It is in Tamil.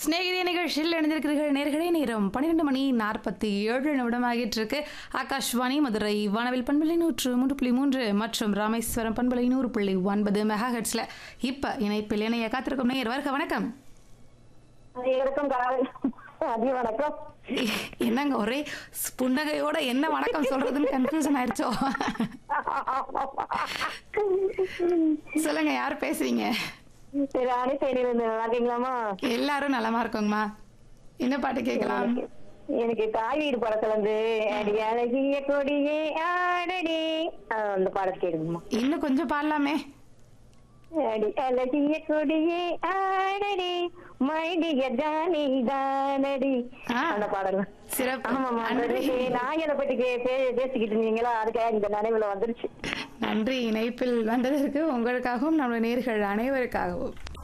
சிநேகிதிய நிகழ்ச்சியில் இணைந்திருக்கிறீர்கள் நேர்களே நேரம் பன்னிரெண்டு மணி நாற்பத்தி ஏழு நிமிடம் ஆகிட்டு இருக்கு ஆகாஷ்வாணி மதுரை வானவில் பண்பலை நூற்று மூன்று புள்ளி மூன்று மற்றும் ராமேஸ்வரம் பண்பலை நூறு புள்ளி ஒன்பது மெகா ஹெட்ஸ்ல இப்ப இணைப்பில் இணைய காத்திருக்கும் நேயர் வருக வணக்கம் அனைவருக்கும் காலை மதிய வணக்கம் என்னங்க ஒரே புன்னகையோட என்ன வணக்கம் சொல்றதுன்னு கன்ஃபியூஷன் ஆயிடுச்சோ சொல்லுங்க யார் பேசுறீங்க சரி அணிசைனில இருந்து நல்லா இருக்கீங்களாமா எல்லாரும் நலமா இருக்கோங்கம்மா என்ன பாட்டு கேட்கலாம் எனக்கு தாய் வீடு படத்துல இருந்து அடி அழகிய கொடியே ஆடடி ஆஹ் அந்த பாடல் கேடுங்கம்மா இன்னும் கொஞ்சம் பாடலாமே அடி அழகிய கொடியே ஆடடி மைடிய ஜானி தானடி ஆ. அந்த பாடல் சிறப்பு ஆமாமா அந்த நன்றி இது நாயனை பத்தி கே- பே- பேசிக்கிட்டு இருந்தீங்களா அதுக்காக இந்த நினைவுல வந்துருச்சு நன்றி இணைப்பில் வந்ததற்கு உங்களுக்காகவும் நம்முடைய நேர்கள் அனைவருக்காகவும்